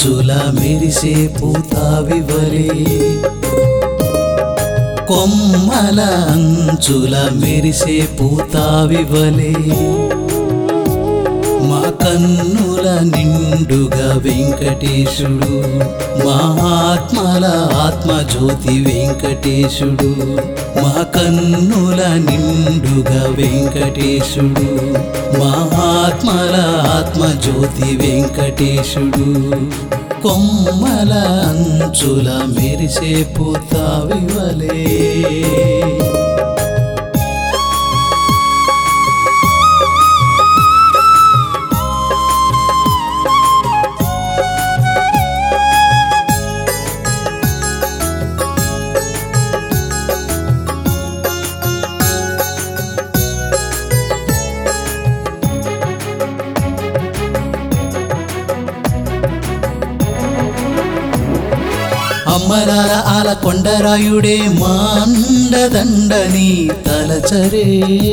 అంచుల మెరిసే పూతావివలే కొమ్మల అంచుల మెరిసే పూతావివలే మా కన్నుల నిండుగా వెంకటేశుడు మా ఆత్మల ఆత్మజ్యోతి వెంకటేశుడు మా కన్నుల నిండుగా వెంకటేశుడు మా ఆత్మల ఆత్మజ్యోతి వెంకటేశుడు కొమ్మల అంచుల మెరిసే పూతావివలే అమ్మలాల ఆల కొండరాయుడే మాండదండని తలచరే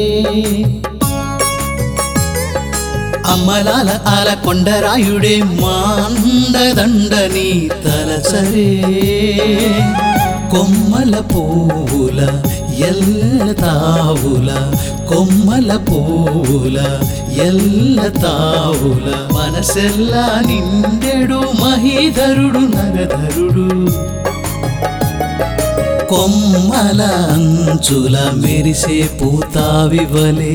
అమ్మలాల ఆల కొండరాయుడే మాండదండని తలచరే కొమ్మల పువ్వుల ఎల్ల తావుల కొమ్మల పువ్వుల ఎల్ల తావుల మనసెల్లా నిండెడు మహీధరుడు నగధరుడు కొమ్మల అంచుల మెరిసే పూతావివలే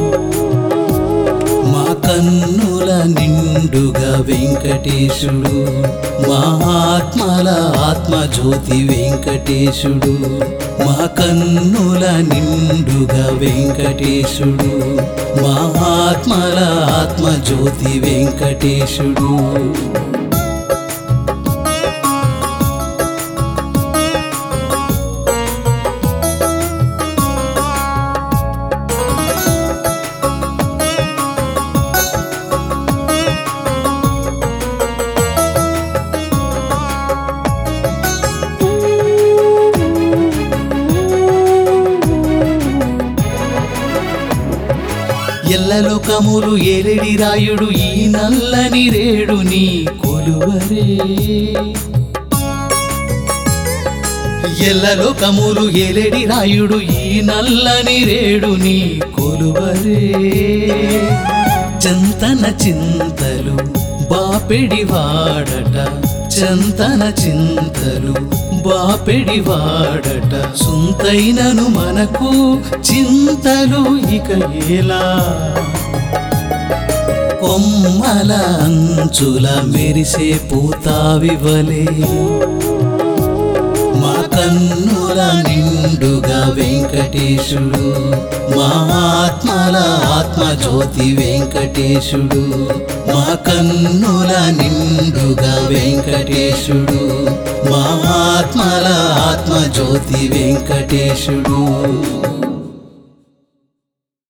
మా కన్నుల నిండుగా వెంకటేశుడు మా ఆత్మల ఆత్మజ్యోతి వెంకటేశుడు మా కన్నుల నిండుగా వెంకటేశుడు మా ఆత్మల ఆత్మజ్యోతి వెంకటేశుడు ఎల్లలోకములు ఏలిడి రాయుడు ఈ నల్లని రేడు నీ కొలువరే ఎల్లలోకములు ఏలేడి రాయుడు ఈ నల్లని రేడు నీ కొలువరే చంతన చింతలు బాపెడి వాడట చంతన చింతలు బాపెడి వాడట సుంతైనను మనకు చింతలు ఇక ఎలా కొమ్మల అంచుల మెరిసే పూతావివలే మా కన్నుల నిండుగా వెంకటేశుడు మా ఆత్మల ఆత్మజ్యోతి వెంకటేశుడు మా కన్నుల నిండుగా వెంకటేశుడు మా ఆత్మల ఆత్మజ్యోతి వెంకటేశుడు